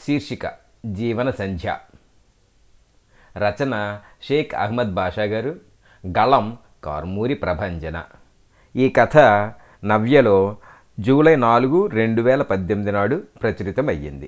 శీర్షిక జీవన సంధ్య రచన షేక్ అహ్మద్ బాషా గారు గళం కార్మూరి ప్రభంజన ఈ కథ నవ్యలో జూలై నాలుగు రెండు వేల పద్దెనిమిది నాడు ప్రచురితమయ్యింది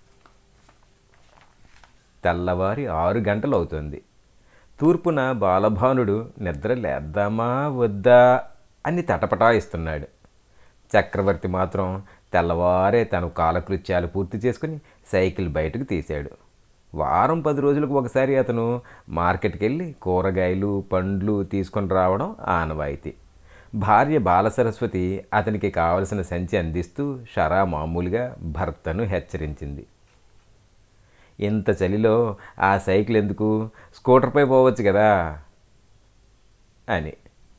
తెల్లవారి ఆరు గంటలు అవుతుంది తూర్పున బాలభానుడు నిద్ర లేద్దామా వద్దా అని తటపటాయిస్తున్నాడు చక్రవర్తి మాత్రం తెల్లవారే తన కాలకృత్యాలు పూర్తి చేసుకుని సైకిల్ బయటకు తీశాడు వారం పది రోజులకు ఒకసారి అతను మార్కెట్కి వెళ్ళి కూరగాయలు పండ్లు తీసుకొని రావడం ఆనవాయితీ భార్య బాలసరస్వతి అతనికి కావలసిన సంచి అందిస్తూ షరా మామూలుగా భర్తను హెచ్చరించింది ఇంత చలిలో ఆ సైకిల్ ఎందుకు స్కూటర్పై పోవచ్చు కదా అని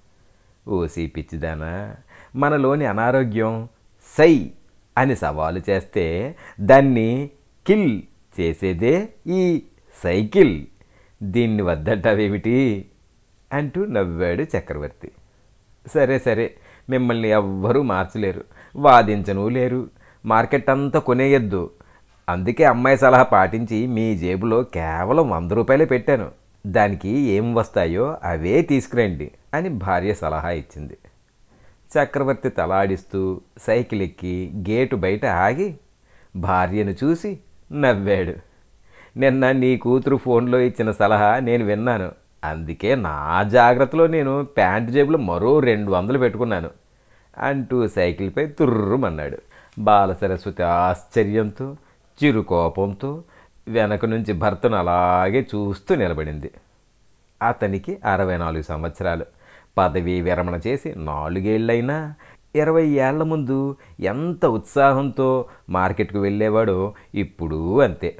ఓసి పిచ్చిదానా మనలోని అనారోగ్యం సై అని సవాలు చేస్తే దాన్ని కిల్ చేసేదే ఈ సైకిల్ దీన్ని వద్దంటావేమిటి అంటూ నవ్వాడు చక్రవర్తి సరే సరే మిమ్మల్ని ఎవ్వరూ మార్చలేరు వాదించను లేరు మార్కెట్ అంతా కొనేయద్దు అందుకే అమ్మాయి సలహా పాటించి మీ జేబులో కేవలం వంద రూపాయలే పెట్టాను దానికి ఏం వస్తాయో అవే తీసుకురండి అని భార్య సలహా ఇచ్చింది చక్రవర్తి తలాడిస్తూ సైకిల్ ఎక్కి గేటు బయట ఆగి భార్యను చూసి నవ్వాడు నిన్న నీ కూతురు ఫోన్లో ఇచ్చిన సలహా నేను విన్నాను అందుకే నా జాగ్రత్తలో నేను ప్యాంటు జేబులో మరో రెండు వందలు పెట్టుకున్నాను అంటూ సైకిల్పై తుర్రుమన్నాడు బాలసరస్వతి ఆశ్చర్యంతో చిరు కోపంతో వెనక నుంచి భర్తను అలాగే చూస్తూ నిలబడింది అతనికి అరవై నాలుగు సంవత్సరాలు పదవీ విరమణ చేసి నాలుగేళ్లైనా ఇరవై ఏళ్ల ముందు ఎంత ఉత్సాహంతో మార్కెట్కు వెళ్ళేవాడో ఇప్పుడు అంతే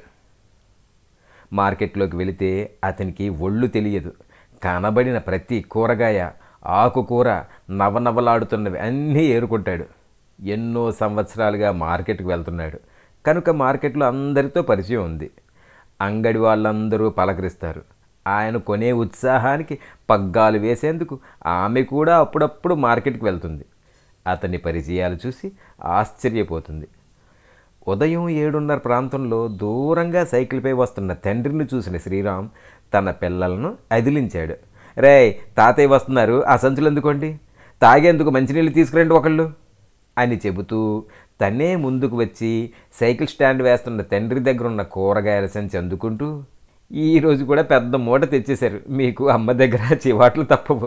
మార్కెట్లోకి వెళితే అతనికి ఒళ్ళు తెలియదు కనబడిన ప్రతి కూరగాయ ఆకుకూర నవనవలాడుతున్నవి అన్నీ ఏరుకుంటాడు ఎన్నో సంవత్సరాలుగా మార్కెట్కి వెళ్తున్నాడు కనుక మార్కెట్లో అందరితో పరిచయం ఉంది అంగడి వాళ్ళందరూ పలకరిస్తారు ఆయన కొనే ఉత్సాహానికి పగ్గాలు వేసేందుకు ఆమె కూడా అప్పుడప్పుడు మార్కెట్కి వెళ్తుంది అతని పరిచయాలు చూసి ఆశ్చర్యపోతుంది ఉదయం ఏడున్నర ప్రాంతంలో దూరంగా సైకిల్పై వస్తున్న తండ్రిని చూసిన శ్రీరామ్ తన పిల్లలను అదిలించాడు రే తాతయ్య వస్తున్నారు ఆ సంచులు ఎందుకోండి తాగేందుకు మంచినీళ్ళు తీసుకురండి ఒకళ్ళు అని చెబుతూ తనే ముందుకు వచ్చి సైకిల్ స్టాండ్ వేస్తున్న తండ్రి దగ్గర ఉన్న కూరగాయల సంచి అందుకుంటూ ఈరోజు కూడా పెద్ద మూట తెచ్చేశారు మీకు అమ్మ దగ్గర చివాట్లు తప్పవు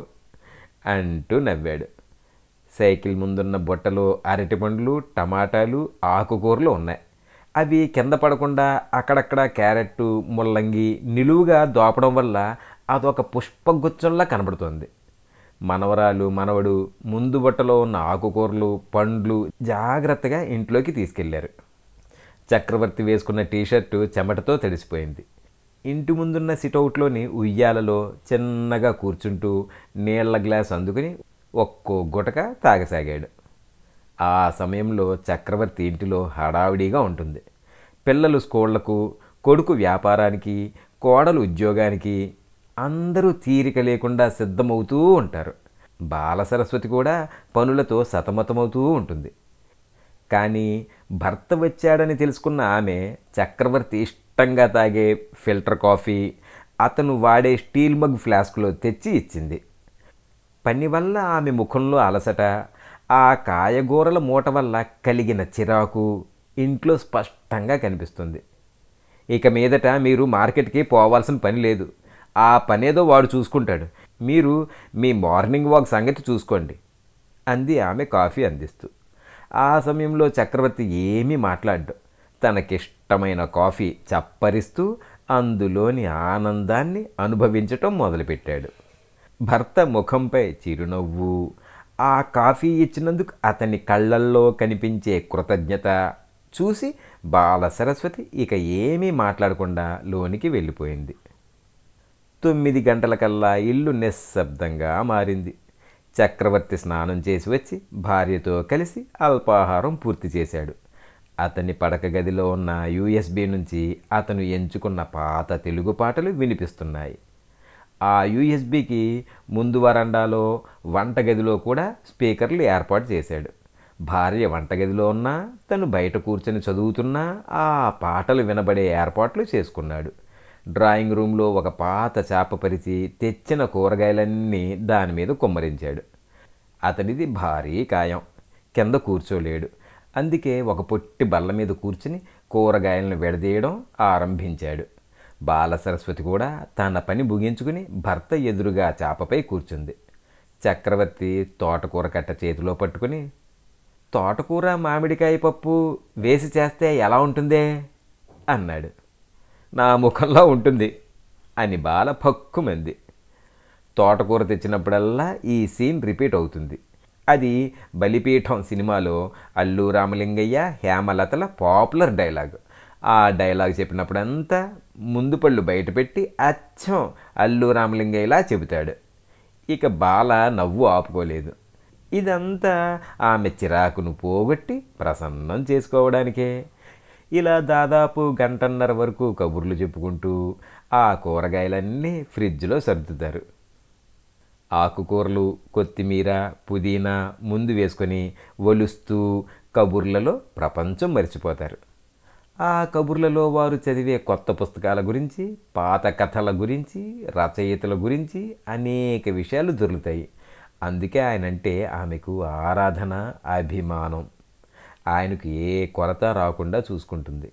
అంటూ నవ్వాడు సైకిల్ ముందున్న బుట్టలో అరటిపండ్లు టమాటాలు ఆకుకూరలు ఉన్నాయి అవి కింద పడకుండా అక్కడక్కడ క్యారెట్ ముల్లంగి నిలువుగా దోపడం వల్ల అదొక పుష్పగుచ్చంలా కనబడుతోంది మనవరాలు మనవడు ముందు బుట్టలో ఉన్న ఆకుకూరలు పండ్లు జాగ్రత్తగా ఇంట్లోకి తీసుకెళ్లారు చక్రవర్తి వేసుకున్న టీషర్టు చెమటతో తడిసిపోయింది ఇంటి ముందున్న సిటౌట్లోని ఉయ్యాలలో చిన్నగా కూర్చుంటూ నీళ్ల గ్లాస్ అందుకుని ఒక్కో గుటక తాగసాగాడు ఆ సమయంలో చక్రవర్తి ఇంటిలో హడావిడిగా ఉంటుంది పిల్లలు స్కూళ్లకు కొడుకు వ్యాపారానికి కోడలు ఉద్యోగానికి అందరూ తీరిక లేకుండా సిద్ధమవుతూ ఉంటారు బాలసరస్వతి కూడా పనులతో సతమతమవుతూ ఉంటుంది కానీ భర్త వచ్చాడని తెలుసుకున్న ఆమె చక్రవర్తి ఇష్టంగా తాగే ఫిల్టర్ కాఫీ అతను వాడే స్టీల్ మగ్ ఫ్లాస్క్లో తెచ్చి ఇచ్చింది పని వల్ల ఆమె ముఖంలో అలసట ఆ కాయగూరల మూట వల్ల కలిగిన చిరాకు ఇంట్లో స్పష్టంగా కనిపిస్తుంది ఇక మీదట మీరు మార్కెట్కి పోవాల్సిన పని లేదు ఆ పనేదో వాడు చూసుకుంటాడు మీరు మీ మార్నింగ్ వాక్ సంగతి చూసుకోండి అంది ఆమె కాఫీ అందిస్తూ ఆ సమయంలో చక్రవర్తి ఏమీ మాట్లాడ్డు తనకిష్టమైన కాఫీ చప్పరిస్తూ అందులోని ఆనందాన్ని అనుభవించటం మొదలుపెట్టాడు భర్త ముఖంపై చిరునవ్వు ఆ కాఫీ ఇచ్చినందుకు అతని కళ్ళల్లో కనిపించే కృతజ్ఞత చూసి బాల సరస్వతి ఇక ఏమీ మాట్లాడకుండా లోనికి వెళ్ళిపోయింది తొమ్మిది గంటలకల్లా ఇల్లు నిశ్శబ్దంగా మారింది చక్రవర్తి స్నానం చేసి వచ్చి భార్యతో కలిసి అల్పాహారం పూర్తి చేశాడు అతని పడక గదిలో ఉన్న యూఎస్బి నుంచి అతను ఎంచుకున్న పాత తెలుగు పాటలు వినిపిస్తున్నాయి ఆ యూఎస్బికి ముందు వరండాలో వంటగదిలో కూడా స్పీకర్లు ఏర్పాటు చేశాడు భార్య వంటగదిలో ఉన్నా తను బయట కూర్చొని చదువుతున్నా ఆ పాటలు వినబడే ఏర్పాట్లు చేసుకున్నాడు డ్రాయింగ్ రూమ్లో ఒక పాత చేప పరిచి తెచ్చిన కూరగాయలన్నీ దాని మీద కుమ్మరించాడు అతనిది భారీ కాయం కింద కూర్చోలేడు అందుకే ఒక పొట్టి బల్ల మీద కూర్చుని కూరగాయలను విడదీయడం ఆరంభించాడు బాల సరస్వతి కూడా తన పని ముగించుకుని భర్త ఎదురుగా చేపపై కూర్చుంది చక్రవర్తి తోటకూర కట్ట చేతిలో పట్టుకుని తోటకూర మామిడికాయ పప్పు వేసి చేస్తే ఎలా ఉంటుందే అన్నాడు నా ముఖంలో ఉంటుంది అని బాల పక్కుమంది తోటకూర తెచ్చినప్పుడల్లా ఈ సీన్ రిపీట్ అవుతుంది అది బలిపీఠం సినిమాలో అల్లు రామలింగయ్య హేమలతల పాపులర్ డైలాగ్ ఆ డైలాగ్ చెప్పినప్పుడంతా ముందు పళ్ళు బయటపెట్టి అచ్చం అల్లు రామలింగయ్యలా చెబుతాడు ఇక బాల నవ్వు ఆపుకోలేదు ఇదంతా ఆమె చిరాకును పోగొట్టి ప్రసన్నం చేసుకోవడానికే ఇలా దాదాపు గంటన్నర వరకు కబుర్లు చెప్పుకుంటూ ఆ కూరగాయలన్నీ ఫ్రిడ్జ్లో సర్దుతారు ఆకుకూరలు కొత్తిమీర పుదీనా ముందు వేసుకొని ఒలుస్తూ కబుర్లలో ప్రపంచం మర్చిపోతారు ఆ కబుర్లలో వారు చదివే కొత్త పుస్తకాల గురించి పాత కథల గురించి రచయితల గురించి అనేక విషయాలు దొరుకుతాయి అందుకే ఆయనంటే ఆమెకు ఆరాధన అభిమానం ఆయనకు ఏ కొరత రాకుండా చూసుకుంటుంది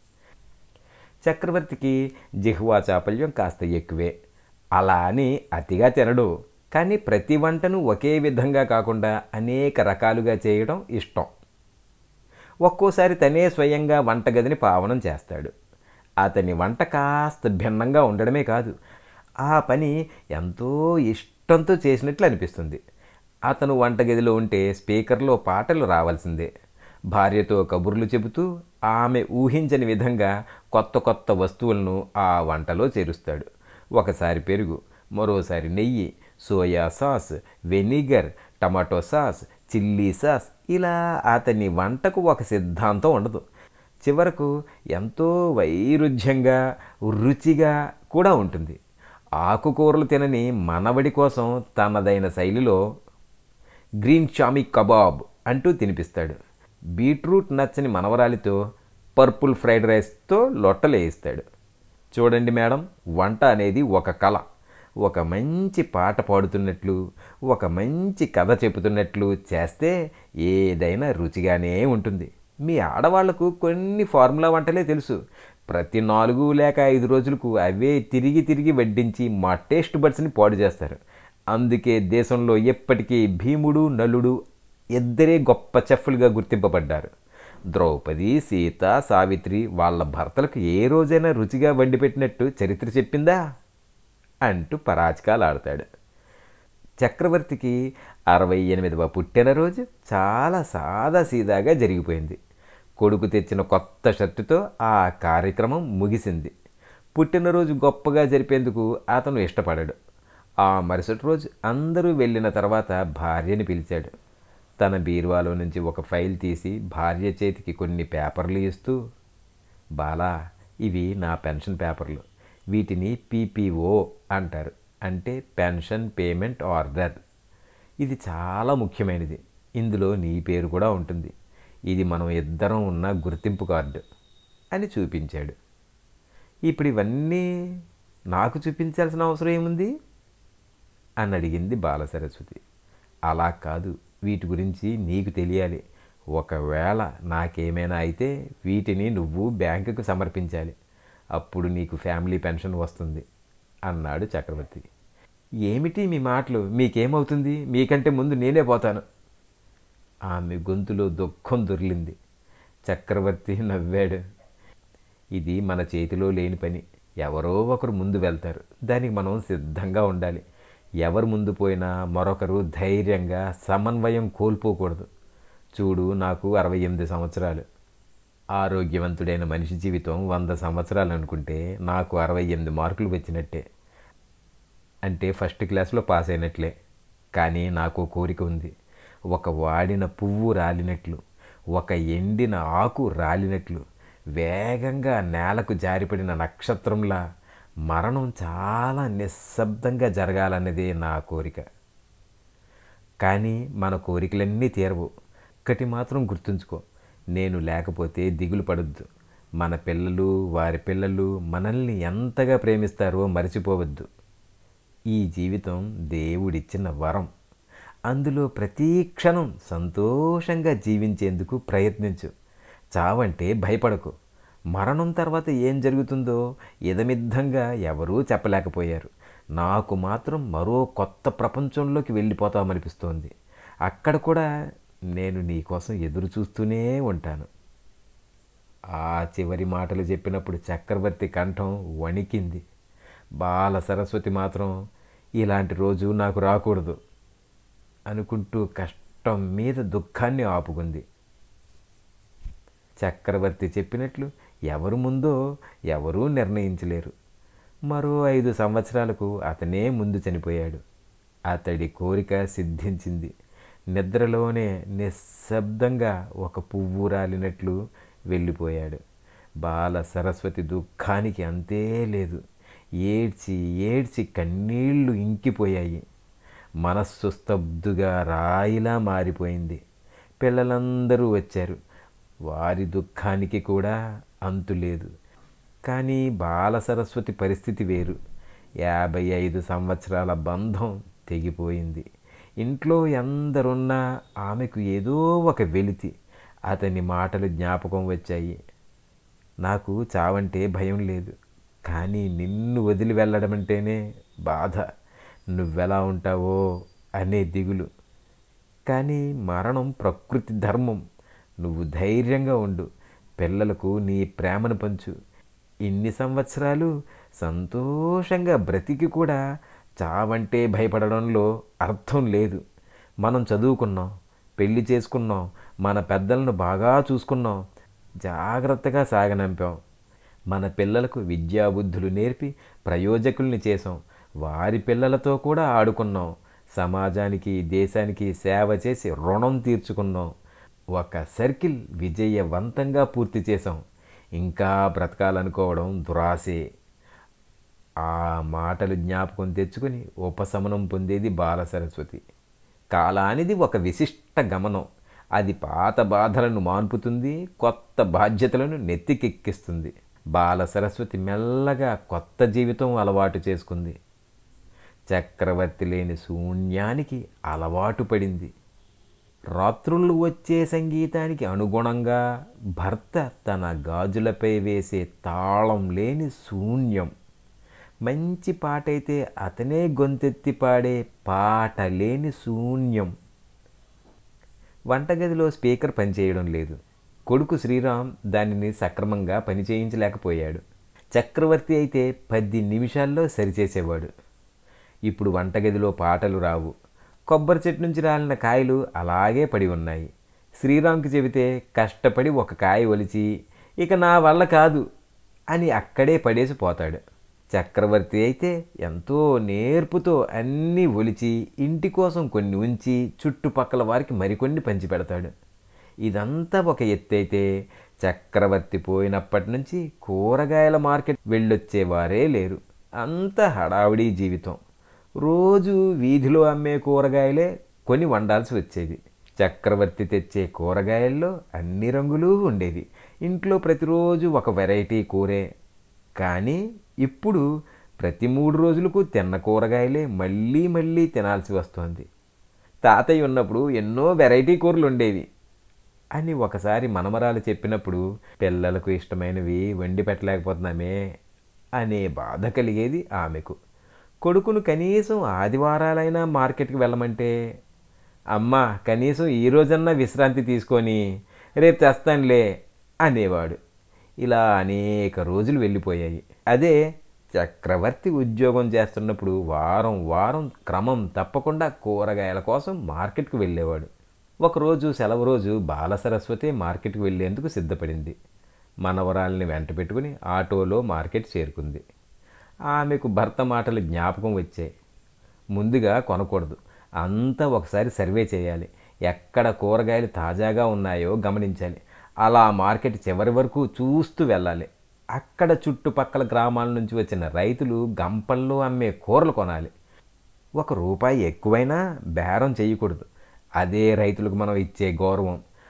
చక్రవర్తికి జిహ్వా చాపల్యం కాస్త ఎక్కువే అలా అని అతిగా తినడు కానీ ప్రతి వంటను ఒకే విధంగా కాకుండా అనేక రకాలుగా చేయడం ఇష్టం ఒక్కోసారి తనే స్వయంగా వంటగదిని పావనం చేస్తాడు అతని వంట కాస్త భిన్నంగా ఉండడమే కాదు ఆ పని ఎంతో ఇష్టంతో చేసినట్లు అనిపిస్తుంది అతను వంటగదిలో ఉంటే స్పీకర్లో పాటలు రావాల్సిందే భార్యతో కబుర్లు చెబుతూ ఆమె ఊహించని విధంగా కొత్త కొత్త వస్తువులను ఆ వంటలో చేరుస్తాడు ఒకసారి పెరుగు మరోసారి నెయ్యి soya sauce vinegar tomato sauce chilli sauce ఇలా అతని వంటకు ఒక సిద్ధాంతం ఉండదు చివరకు ఎంతో వైరుధ్యంగా రుచిగా కూడా ఉంటుంది ఆకుకూరలు తినని మనవడి కోసం తనదైన శైలిలో గ్రీన్ చామీ కబాబ్ అంటూ తినిపిస్తాడు బీట్రూట్ నచ్చని మనవరాలితో పర్పుల్ ఫ్రైడ్ రైస్తో లొట్టలేయిస్తాడు చూడండి మేడం వంట అనేది ఒక కళ ఒక మంచి పాట పాడుతున్నట్లు ఒక మంచి కథ చెబుతున్నట్లు చేస్తే ఏదైనా రుచిగానే ఉంటుంది మీ ఆడవాళ్లకు కొన్ని ఫార్ములా వంటలే తెలుసు ప్రతి నాలుగు లేక ఐదు రోజులకు అవే తిరిగి తిరిగి వడ్డించి మా టేస్ట్ బడ్స్ని పాడు చేస్తారు అందుకే దేశంలో ఎప్పటికీ భీముడు నలుడు ఇద్దరే గొప్ప చెఫ్లుగా గుర్తింపబడ్డారు ద్రౌపది సీత సావిత్రి వాళ్ళ భర్తలకు ఏ రోజైనా రుచిగా వండి పెట్టినట్టు చరిత్ర చెప్పిందా అంటూ పరాచకాలు ఆడతాడు చక్రవర్తికి అరవై ఎనిమిదవ పుట్టినరోజు చాలా సాదాసీదాగా జరిగిపోయింది కొడుకు తెచ్చిన కొత్త షర్టుతో ఆ కార్యక్రమం ముగిసింది పుట్టినరోజు గొప్పగా జరిపేందుకు అతను ఇష్టపడాడు ఆ మరుసటి రోజు అందరూ వెళ్ళిన తర్వాత భార్యని పిలిచాడు తన బీరువాలో నుంచి ఒక ఫైల్ తీసి భార్య చేతికి కొన్ని పేపర్లు ఇస్తూ బాలా ఇవి నా పెన్షన్ పేపర్లు వీటిని పీపీఓ అంటారు అంటే పెన్షన్ పేమెంట్ ఆర్డర్ ఇది చాలా ముఖ్యమైనది ఇందులో నీ పేరు కూడా ఉంటుంది ఇది మనం ఇద్దరం ఉన్న గుర్తింపు కార్డు అని చూపించాడు ఇప్పుడు ఇవన్నీ నాకు చూపించాల్సిన అవసరం ఏముంది అని అడిగింది బాలసరస్వతి అలా కాదు వీటి గురించి నీకు తెలియాలి ఒకవేళ నాకేమైనా అయితే వీటిని నువ్వు బ్యాంకుకు సమర్పించాలి అప్పుడు నీకు ఫ్యామిలీ పెన్షన్ వస్తుంది అన్నాడు చక్రవర్తి ఏమిటి మీ మాటలు మీకేమవుతుంది మీకంటే ముందు నేనే పోతాను ఆమె గొంతులో దుఃఖం దొర్లింది చక్రవర్తి నవ్వాడు ఇది మన చేతిలో లేని పని ఎవరో ఒకరు ముందు వెళ్తారు దానికి మనం సిద్ధంగా ఉండాలి ఎవరు ముందు పోయినా మరొకరు ధైర్యంగా సమన్వయం కోల్పోకూడదు చూడు నాకు అరవై ఎనిమిది సంవత్సరాలు ఆరోగ్యవంతుడైన మనిషి జీవితం వంద సంవత్సరాలు అనుకుంటే నాకు అరవై ఎనిమిది మార్కులు వచ్చినట్టే అంటే ఫస్ట్ క్లాస్లో పాస్ అయినట్లే కానీ నాకు కోరిక ఉంది ఒక వాడిన పువ్వు రాలినట్లు ఒక ఎండిన ఆకు రాలినట్లు వేగంగా నేలకు జారిపడిన నక్షత్రంలా మరణం చాలా నిశ్శబ్దంగా జరగాలన్నదే నా కోరిక కానీ మన కోరికలన్నీ తీరవు ఒక్కటి మాత్రం గుర్తుంచుకో నేను లేకపోతే దిగులు పడొద్దు మన పిల్లలు వారి పిల్లలు మనల్ని ఎంతగా ప్రేమిస్తారో మర్చిపోవద్దు ఈ జీవితం దేవుడిచ్చిన వరం అందులో ప్రతి క్షణం సంతోషంగా జీవించేందుకు ప్రయత్నించు చావంటే భయపడకు మరణం తర్వాత ఏం జరుగుతుందో ఇదమిద్దంగా ఎవరూ చెప్పలేకపోయారు నాకు మాత్రం మరో కొత్త ప్రపంచంలోకి వెళ్ళిపోతామనిపిస్తోంది అక్కడ కూడా నేను నీ కోసం ఎదురు చూస్తూనే ఉంటాను ఆ చివరి మాటలు చెప్పినప్పుడు చక్రవర్తి కంఠం వణికింది బాల సరస్వతి మాత్రం ఇలాంటి రోజు నాకు రాకూడదు అనుకుంటూ కష్టం మీద దుఃఖాన్ని ఆపుకుంది చక్రవర్తి చెప్పినట్లు ఎవరు ముందో ఎవరూ నిర్ణయించలేరు మరో ఐదు సంవత్సరాలకు అతనే ముందు చనిపోయాడు అతడి కోరిక సిద్ధించింది నిద్రలోనే నిశ్శబ్దంగా ఒక పువ్వు రాలినట్లు వెళ్ళిపోయాడు బాల సరస్వతి దుఃఖానికి అంతే లేదు ఏడ్చి ఏడ్చి కన్నీళ్లు ఇంకిపోయాయి మనస్సు స్తబ్దుగా రాయిలా మారిపోయింది పిల్లలందరూ వచ్చారు వారి దుఃఖానికి కూడా అంతు లేదు కానీ బాల సరస్వతి పరిస్థితి వేరు యాభై ఐదు సంవత్సరాల బంధం తెగిపోయింది ఇంట్లో ఎందరున్నా ఆమెకు ఏదో ఒక వెలితి అతని మాటలు జ్ఞాపకం వచ్చాయి నాకు చావంటే భయం లేదు కానీ నిన్ను వదిలి వెళ్ళడం అంటేనే బాధ నువ్వెలా ఉంటావో అనే దిగులు కానీ మరణం ప్రకృతి ధర్మం నువ్వు ధైర్యంగా ఉండు పిల్లలకు నీ ప్రేమను పంచు ఇన్ని సంవత్సరాలు సంతోషంగా బ్రతికి కూడా చావంటే భయపడడంలో అర్థం లేదు మనం చదువుకున్నాం పెళ్లి చేసుకున్నాం మన పెద్దలను బాగా చూసుకున్నాం జాగ్రత్తగా సాగనంపాం మన పిల్లలకు విద్యాబుద్ధులు నేర్పి ప్రయోజకుల్ని చేసాం వారి పిల్లలతో కూడా ఆడుకున్నాం సమాజానికి దేశానికి సేవ చేసి రుణం తీర్చుకున్నాం ఒక సర్కిల్ విజయవంతంగా పూర్తి చేసాం ఇంకా బ్రతకాలనుకోవడం దురాసే ఆ మాటలు జ్ఞాపకం తెచ్చుకొని ఉపశమనం పొందేది బాల సరస్వతి కాలానిది ఒక విశిష్ట గమనం అది పాత బాధలను మాన్పుతుంది కొత్త బాధ్యతలను నెత్తికెక్కిస్తుంది బాల సరస్వతి మెల్లగా కొత్త జీవితం అలవాటు చేసుకుంది చక్రవర్తి లేని శూన్యానికి అలవాటు పడింది రాత్రులు వచ్చే సంగీతానికి అనుగుణంగా భర్త తన గాజులపై వేసే తాళం లేని శూన్యం మంచి పాటైతే అతనే గొంతెత్తి పాడే పాట లేని శూన్యం వంటగదిలో స్పీకర్ పనిచేయడం లేదు కొడుకు శ్రీరామ్ దానిని సక్రమంగా పనిచేయించలేకపోయాడు చక్రవర్తి అయితే పది నిమిషాల్లో సరిచేసేవాడు ఇప్పుడు వంటగదిలో పాటలు రావు కొబ్బరి చెట్టు నుంచి రాలిన కాయలు అలాగే పడి ఉన్నాయి శ్రీరామ్కి చెబితే కష్టపడి ఒక కాయ ఒలిచి ఇక నా వల్ల కాదు అని అక్కడే పడేసి పోతాడు చక్రవర్తి అయితే ఎంతో నేర్పుతో అన్నీ ఒలిచి ఇంటి కోసం కొన్ని ఉంచి చుట్టుపక్కల వారికి మరికొన్ని పంచిపెడతాడు ఇదంతా ఒక ఎత్తైతే చక్రవర్తి పోయినప్పటి నుంచి కూరగాయల మార్కెట్ వెళ్ళొచ్చేవారే లేరు అంత హడావిడి జీవితం రోజు వీధిలో అమ్మే కూరగాయలే కొని వండాల్సి వచ్చేది చక్రవర్తి తెచ్చే కూరగాయల్లో అన్ని రంగులు ఉండేవి ఇంట్లో ప్రతిరోజు ఒక వెరైటీ కూరే కానీ ఇప్పుడు ప్రతి మూడు రోజులకు తిన్న కూరగాయలే మళ్ళీ మళ్ళీ తినాల్సి వస్తోంది తాతయ్య ఉన్నప్పుడు ఎన్నో వెరైటీ కూరలు ఉండేవి అని ఒకసారి మనమరాలు చెప్పినప్పుడు పిల్లలకు ఇష్టమైనవి వండి పెట్టలేకపోతున్నామే అనే బాధ కలిగేది ఆమెకు కొడుకును కనీసం ఆదివారాలైనా మార్కెట్కి వెళ్ళమంటే అమ్మ కనీసం ఈ రోజన్నా విశ్రాంతి తీసుకొని రేపు తెస్తానులే అనేవాడు ఇలా అనేక రోజులు వెళ్ళిపోయాయి అదే చక్రవర్తి ఉద్యోగం చేస్తున్నప్పుడు వారం వారం క్రమం తప్పకుండా కూరగాయల కోసం మార్కెట్కు వెళ్ళేవాడు ఒకరోజు సెలవు రోజు బాల సరస్వతి మార్కెట్కి వెళ్ళేందుకు సిద్ధపడింది మనవరాల్ని వెంట పెట్టుకుని ఆటోలో మార్కెట్ చేరుకుంది ఆమెకు భర్త మాటలు జ్ఞాపకం వచ్చాయి ముందుగా కొనకూడదు అంతా ఒకసారి సర్వే చేయాలి ఎక్కడ కూరగాయలు తాజాగా ఉన్నాయో గమనించాలి అలా మార్కెట్ చివరి వరకు చూస్తూ వెళ్ళాలి అక్కడ చుట్టుపక్కల గ్రామాల నుంచి వచ్చిన రైతులు గంపల్లో అమ్మే కూరలు కొనాలి ఒక రూపాయి ఎక్కువైనా బేరం చేయకూడదు అదే రైతులకు మనం ఇచ్చే గౌరవం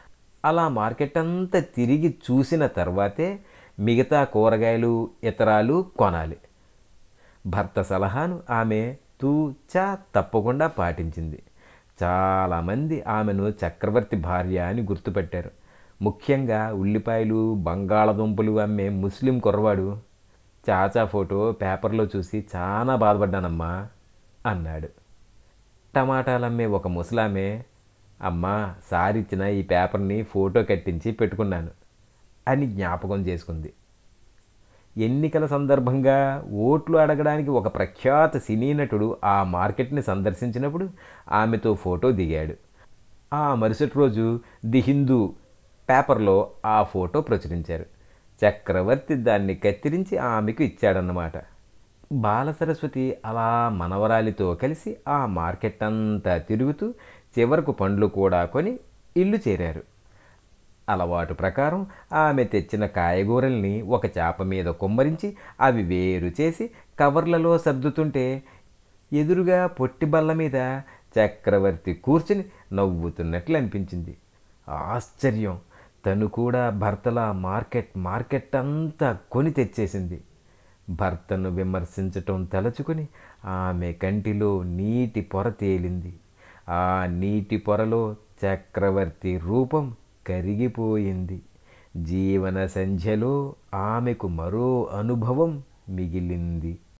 అలా మార్కెట్ అంతా తిరిగి చూసిన తర్వాతే మిగతా కూరగాయలు ఇతరాలు కొనాలి భర్త సలహాను ఆమె తూచా తప్పకుండా పాటించింది చాలామంది ఆమెను చక్రవర్తి భార్య అని గుర్తుపెట్టారు ముఖ్యంగా ఉల్లిపాయలు బంగాళదుంపలు అమ్మే ముస్లిం కుర్రవాడు చాచా ఫోటో పేపర్లో చూసి చాలా బాధపడ్డానమ్మా అన్నాడు టమాటాలమ్మే ఒక ముసలామే అమ్మా సారిచ్చిన ఈ పేపర్ని ఫోటో కట్టించి పెట్టుకున్నాను అని జ్ఞాపకం చేసుకుంది ఎన్నికల సందర్భంగా ఓట్లు అడగడానికి ఒక ప్రఖ్యాత సినీ నటుడు ఆ మార్కెట్ని సందర్శించినప్పుడు ఆమెతో ఫోటో దిగాడు ఆ మరుసటి రోజు ది హిందూ పేపర్లో ఆ ఫోటో ప్రచురించారు చక్రవర్తి దాన్ని కత్తిరించి ఆమెకు ఇచ్చాడన్నమాట బాలసరస్వతి అలా మనవరాలితో కలిసి ఆ మార్కెట్ అంతా తిరుగుతూ చివరకు పండ్లు కూడా కొని ఇల్లు చేరారు అలవాటు ప్రకారం ఆమె తెచ్చిన కాయగూరల్ని ఒక చేప మీద కుమ్మరించి అవి వేరు చేసి కవర్లలో సర్దుతుంటే ఎదురుగా పొట్టి బల్ల మీద చక్రవర్తి కూర్చుని నవ్వుతున్నట్లు అనిపించింది ఆశ్చర్యం తను కూడా భర్తలా మార్కెట్ మార్కెట్ అంతా కొని తెచ్చేసింది భర్తను విమర్శించటం తలచుకుని ఆమె కంటిలో నీటి పొర తేలింది ఆ నీటి పొరలో చక్రవర్తి రూపం కరిగిపోయింది జీవన సంధ్యలో ఆమెకు మరో అనుభవం మిగిలింది